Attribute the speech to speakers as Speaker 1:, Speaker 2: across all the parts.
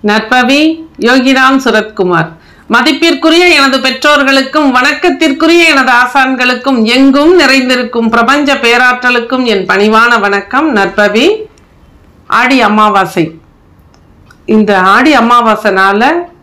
Speaker 1: நற்பவி யோகிராம் சுரத்குமார் மதிப்பிற்குரிய எனது பெற்றோர்களுக்கும் வணக்கத்திற்குரிய எனது ஆசான்களுக்கும் எங்கும் நிறைந்திருக்கும் பிரபஞ்ச பேராற்றலுக்கும் என் பணிவான வணக்கம் நற்பவி ஆடி அமாவாசை இந்த ஆடி அமாவாசைனால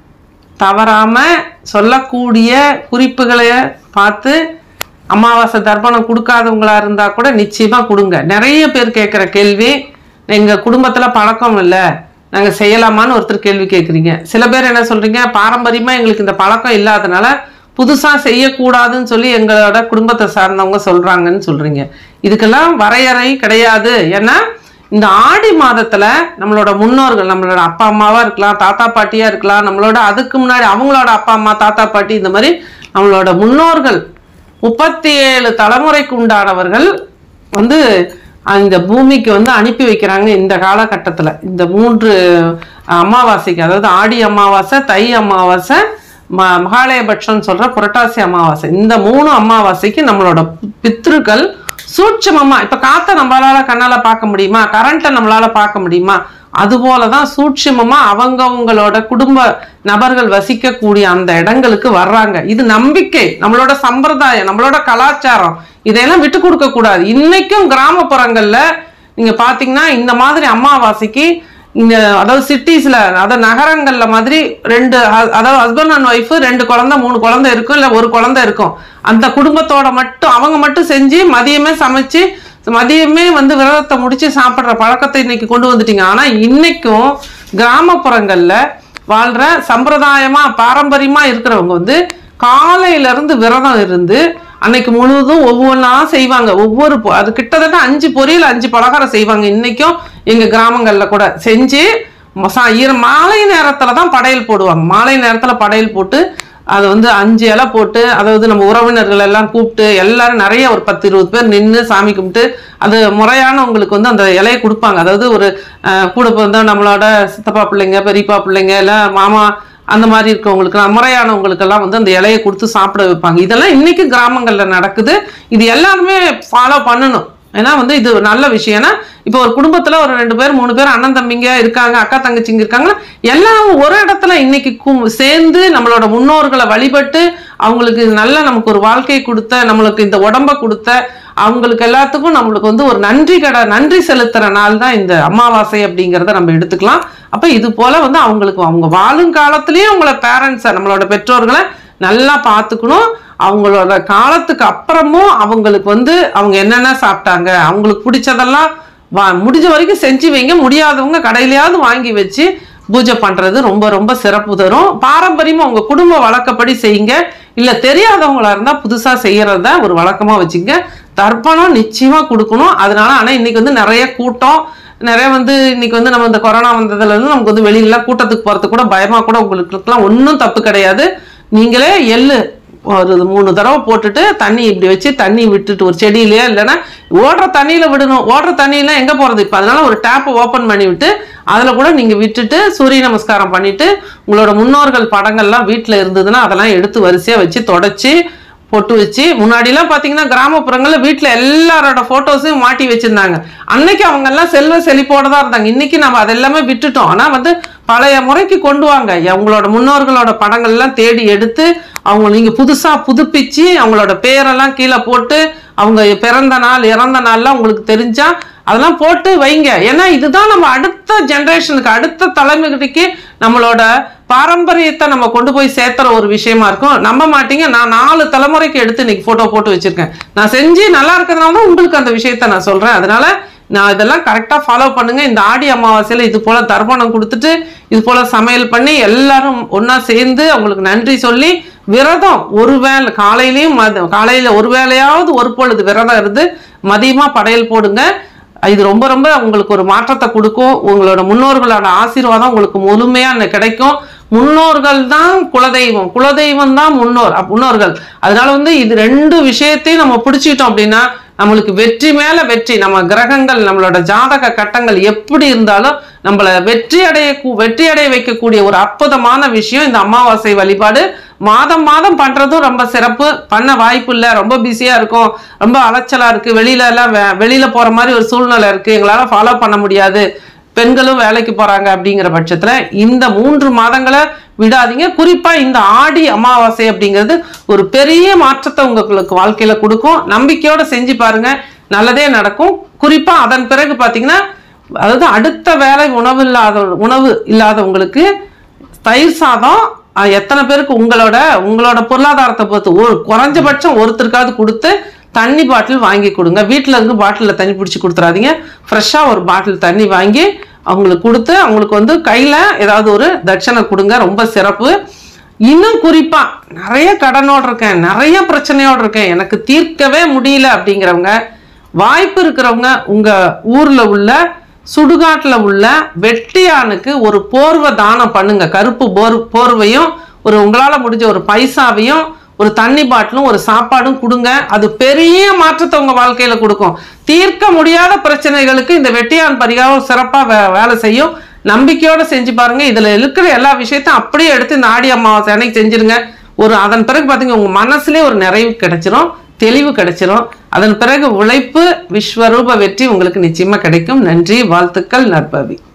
Speaker 1: தவறாம சொல்லக்கூடிய குறிப்புகளை பார்த்து அமாவாசை தர்ப்பணம் கொடுக்காதவங்களா இருந்தா கூட நிச்சயமா கொடுங்க நிறைய பேர் கேட்குற கேள்வி எங்க குடும்பத்துல பழக்கம் இல்லை நாங்க செய்யலாமான்னு ஒருத்தர் கேள்வி கேட்குறீங்க சில பேர் என்ன சொல்றீங்க பாரம்பரியமா எங்களுக்கு இந்த பழக்கம் இல்லாதனால புதுசா செய்யக்கூடாதுன்னு சொல்லி எங்களோட குடும்பத்தை சார்ந்தவங்க சொல்றாங்கன்னு சொல்றீங்க இதுக்கெல்லாம் வரையறை கிடையாது ஏன்னா இந்த ஆடி மாதத்துல நம்மளோட முன்னோர்கள் நம்மளோட அப்பா அம்மாவா இருக்கலாம் தாத்தா பாட்டியா இருக்கலாம் நம்மளோட அதுக்கு முன்னாடி அவங்களோட அப்பா அம்மா தாத்தா பாட்டி இந்த மாதிரி நம்மளோட முன்னோர்கள் முப்பத்தி ஏழு தலைமுறைக்கு உண்டானவர்கள் வந்து இந்த பூமிக்கு வந்து அனுப்பி வைக்கிறாங்க இந்த காலகட்டத்தில் இந்த மூன்று அமாவாசைக்கு அதாவது ஆடி அமாவாசை தை அமாவாசை ம மகாலயபட்சம்னு சொல்ற புரட்டாசி அமாவாசை இந்த மூணு அமாவாசைக்கு நம்மளோட பித்ருக்கள் சூட்சமமா இப்ப காத்த நம்மளால கண்ணால பார்க்க முடியுமா கரண்ட்டை நம்மளால பார்க்க முடியுமா அதுபோல தான் சூட்சமமா அவங்கவங்களோட குடும்ப நபர்கள் வசிக்கக்கூடிய அந்த இடங்களுக்கு வர்றாங்க இது நம்பிக்கை நம்மளோட சம்பிரதாயம் நம்மளோட கலாச்சாரம் இதையெல்லாம் விட்டு கொடுக்க கூடாது இன்னைக்கும் கிராமப்புறங்கள்ல நீங்க பாத்தீங்கன்னா இந்த மாதிரி அமாவாசைக்கு இந்த அதாவது சிட்டிஸ்ல அதாவது நகரங்கள்ல மாதிரி ரெண்டு அ- அதாவது ஹஸ்பண்ட் அண்ட் ஒய்ஃப் ரெண்டு குழந்தை மூணு குழந்தை இருக்கும் இல்ல ஒரு குழந்தை இருக்கும் அந்த குடும்பத்தோட மட்டும் அவங்க மட்டும் செஞ்சு மதியமே சமைச்சு மதியமே வந்து விரதத்தை முடிச்சு சாப்பிடுற பழக்கத்தை இன்னைக்கு கொண்டு வந்துட்டீங்க ஆனா இன்னைக்கும் கிராமப்புறங்கள்ல வாழ்ற சம்பிரதாயமா பாரம்பரியமா இருக்கிறவங்க வந்து காலையில இருந்து விரதம் இருந்து அன்னைக்கு முழுவதும் ஒவ்வொன்றா செய்வாங்க ஒவ்வொரு பொ- அது கிட்டத்தட்ட அஞ்சு பொரியல் அஞ்சு பலகாரம் செய்வாங்க இன்னைக்கும் எங்க கிராமங்கள்ல கூட செஞ்சு மசா ஈர மாலை நேரத்துல தான் படையல் போடுவாங்க மாலை நேரத்துல படையல் போட்டு அது வந்து அஞ்சு இலை போட்டு அதாவது நம்ம உறவினர்கள் எல்லாம் கூப்பிட்டு எல்லாரும் நிறைய ஒரு பத்து இருபது பேர் நின்று சாமி கும்பிட்டு அது முறையானவங்களுக்கு வந்து அந்த இலையை கொடுப்பாங்க அதாவது ஒரு அஹ், கூட பிறந்த நம்மளோட சித்தப்பா பிள்ளைங்க பெரியப்பா பிள்ளைங்க இல்லை மாமா அந்த மாதிரி இருக்கவங்களுக்கு முறையானவங்களுக்கெல்லாம் வந்து அந்த இலையை கொடுத்து சாப்பிட வைப்பாங்க இதெல்லாம் இன்னைக்கு கிராமங்கள்ல நடக்குது இது எல்லாருமே ஃபாலோ பண்ணணும் ஏன்னா வந்து இது ஒரு நல்ல விஷயம் ஏன்னா இப்போ ஒரு குடும்பத்துல ஒரு ரெண்டு பேர் மூணு பேர் அண்ணன் தம்பிங்க இருக்காங்க அக்கா தங்கச்சிங்க இருக்காங்கன்னா எல்லாம் ஒரு இடத்துல இன்னைக்கு கு- சேர்ந்து நம்மளோட முன்னோர்களை வழிபட்டு அவங்களுக்கு நல்ல நமக்கு ஒரு வாழ்க்கையை கொடுத்த நம்மளுக்கு இந்த உடம்ப கொடுத்த அவங்களுக்கு எல்லாத்துக்கும் நம்மளுக்கு வந்து ஒரு நன்றி கடை நன்றி செலுத்துற நாள் தான் இந்த அமாவாசை அப்படிங்கிறத நம்ம எடுத்துக்கலாம் அப்ப இது போல வந்து அவங்களுக்கு அவங்க வாழும் காலத்திலயும் அவங்கள பேரண்ட்ஸை நம்மளோட பெற்றோர்களை நல்லா பார்த்துக்கணும் அவங்களோட காலத்துக்கு அப்புறமும் அவங்களுக்கு வந்து அவங்க என்னென்ன சாப்பிட்டாங்க அவங்களுக்கு பிடிச்சதெல்லாம் வா முடிஞ்ச வரைக்கும் செஞ்சு வைங்க முடியாதவங்க கடையிலயாவது வாங்கி வச்சு பூஜை பண்றது ரொம்ப ரொம்ப சிறப்பு தரும் பாரம்பரியமா உங்க குடும்ப வழக்கப்படி செய்யுங்க இல்ல தெரியாதவங்களா இருந்தா புதுசா செய்யறத ஒரு வழக்கமா வச்சுங்க தர்ப்பணம் நிச்சயமா கொடுக்கணும் அதனால ஆனா இன்னைக்கு வந்து நிறைய கூட்டம் நிறைய வந்து இன்னைக்கு வந்து நம்ம இந்த கொரோனா வந்ததுல இருந்து நமக்கு வந்து வெளியில கூட்டத்துக்கு போறதுக்கு கூட பயமா கூட உங்களுக்குலாம் ஒன்றும் தப்பு கிடையாது நீங்களே எள்ளு ஒரு மூணு தடவை போட்டுட்டு தண்ணி இப்படி வச்சு தண்ணி விட்டுட்டு ஒரு செடியிலயே இல்லைன்னா ஓடுற தண்ணியில விடணும் ஓடுற தண்ணியெல்லாம் எங்க போறது இப்போ அதனால ஒரு டேப்பை ஓப்பன் பண்ணி விட்டு அதில் கூட நீங்க விட்டுட்டு சூரிய நமஸ்காரம் பண்ணிட்டு உங்களோட முன்னோர்கள் படங்கள்லாம் வீட்டில் இருந்ததுன்னா அதெல்லாம் எடுத்து வரிசையா வச்சு தொடச்சி பொட்டு வச்சு முன்னாடிலாம் பார்த்தீங்கன்னா கிராமப்புறங்கள்ல வீட்டில் எல்லாரோட ஃபோட்டோஸையும் மாட்டி வச்சிருந்தாங்க அன்னைக்கு அவங்க எல்லாம் செல்வ செழிப்போட தான் இருந்தாங்க இன்னைக்கு நம்ம அதெல்லாமே விட்டுட்டோம் ஆனால் வந்து பழைய முறைக்கு கொண்டு வாங்க அவங்களோட முன்னோர்களோட படங்கள்லாம் தேடி எடுத்து அவங்க நீங்க புதுசா புதுப்பிச்சு அவங்களோட பேரெல்லாம் கீழே போட்டு அவங்க பிறந்த நாள் இறந்த நாள்லாம் உங்களுக்கு தெரிஞ்சா அதெல்லாம் போட்டு வைங்க ஏன்னா இதுதான் நம்ம அடுத்த ஜெனரேஷனுக்கு அடுத்த தலைமுறைக்கு நம்மளோட பாரம்பரியத்தை நம்ம கொண்டு போய் சேர்த்துற ஒரு விஷயமா இருக்கும் நம்ப மாட்டீங்க நான் நாலு தலைமுறைக்கு எடுத்து இன்னைக்கு போட்டோ போட்டு வச்சிருக்கேன் நான் செஞ்சு நல்லா இருக்கிறதுனால தான் உங்களுக்கு அந்த விஷயத்த நான் சொல்றேன் அதனால நான் இதெல்லாம் கரெக்டாக ஃபாலோ பண்ணுங்க இந்த ஆடி அமாவாசையில் இது போல தர்ப்பணம் கொடுத்துட்டு இது போல சமையல் பண்ணி எல்லாரும் ஒண்ணா சேர்ந்து அவங்களுக்கு நன்றி சொல்லி விரதம் ஒரு வேளை காலையிலயும் மத காலையில ஒரு வேளையாவது ஒரு பொழுது விரதம் இருந்து மதியமா படையல் போடுங்க இது ரொம்ப ரொம்ப உங்களுக்கு ஒரு மாற்றத்தை கொடுக்கும் உங்களோட முன்னோர்களோட ஆசீர்வாதம் உங்களுக்கு முழுமையா ந- கிடைக்கும் முன்னோர்கள் தான் குலதெய்வம் குலதெய்வம் தான் முன்னோர் அப்~ முன்னோர்கள் அதனால வந்து இது ரெண்டு விஷயத்தையும் நம்ம பிடிச்சிட்டோம் அப்படின்னா நம்மளுக்கு வெற்றி மேல வெற்றி நம்ம கிரகங்கள் நம்மளோட ஜாதக கட்டங்கள் எப்படி இருந்தாலும் நம்மள வெற்றி அடைய கூ- வெற்றி அடைய வைக்கக்கூடிய ஒரு அற்புதமான விஷயம் இந்த அமாவாசை வழிபாடு மாதம் மாதம் பண்றதும் ரொம்ப சிறப்பு பண்ண வாய்ப்பு இல்லை ரொம்ப பிஸியா இருக்கும் ரொம்ப அலைச்சலா இருக்கு வெளியில எல்லாம் வே- வெளியில போற மாதிரி ஒரு சூழ்நிலை இருக்கு எங்களால ஃபாலோ பண்ண முடியாது பெண்களும் வேலைக்கு போறாங்க அப்படிங்கிற பட்சத்துல இந்த மூன்று மாதங்களை விடாதீங்க குறிப்பா இந்த ஆடி அமாவாசை அப்படிங்கிறது ஒரு பெரிய மாற்றத்தை உங்களுக்கு வாழ்க்கையில கொடுக்கும் நம்பிக்கையோட செஞ்சு பாருங்க நல்லதே நடக்கும் குறிப்பா அதன் பிறகு பாத்தீங்கன்னா அதாவது அடுத்த வேலை உணவு இல்லாத உணவு இல்லாதவங்களுக்கு தயிர் சாதம் அஹ், எத்தனை பேருக்கு உங்களோட உங்களோட பொருளாதாரத்தை பொறுத்து ஒரு குறைஞ்சபட்சம் ஒருத்தருக்காவது கொடுத்து தண்ணி பாட்டில் வாங்கி கொடுங்க வீட்டில் இருந்து பாட்டிலில் தண்ணி பிடிச்சி கொடுத்துறாதீங்க ஃப்ரெஷ்ஷாக ஒரு பாட்டில் தண்ணி வாங்கி அவங்களுக்கு கொடுத்து அவங்களுக்கு வந்து கையில் ஏதாவது ஒரு தட்சணை கொடுங்க ரொம்ப சிறப்பு இன்னும் குறிப்பா நிறைய கடனோடு இருக்கேன் நிறைய பிரச்சனையோடு இருக்கேன் எனக்கு தீர்க்கவே முடியல அப்படிங்கிறவங்க வாய்ப்பு இருக்கிறவங்க உங்க ஊர்ல உள்ள சுடுகாட்டுல உள்ள வெட்டியானுக்கு ஒரு போர்வை தானம் பண்ணுங்க கருப்பு போர் போர்வையும் ஒரு உங்களால முடிஞ்ச ஒரு பைசாவையும் ஒரு தண்ணி பாட்டிலும் ஒரு சாப்பாடும் கொடுங்க அது பெரிய மாற்றத்தை உங்க வாழ்க்கையில கொடுக்கும் தீர்க்க முடியாத பிரச்சனைகளுக்கு இந்த வெட்டியான் பரிகாரம் சிறப்பா வே வேலை செய்யும் நம்பிக்கையோட செஞ்சு பாருங்க இதுல இருக்கிற எல்லா விஷயத்தையும் அப்படியே எடுத்து இந்த ஆடி அமாவாசை அன்னைக்கு செஞ்சிருங்க ஒரு அதன் பிறகு பாத்தீங்க உங்க மனசுலயே ஒரு நிறைவு கிடைச்சிரும் தெளிவு கிடைச்சிரும் அதன் பிறகு உழைப்பு விஸ்வரூப வெற்றி உங்களுக்கு நிச்சயமா கிடைக்கும் நன்றி வாழ்த்துக்கள் நற்பவி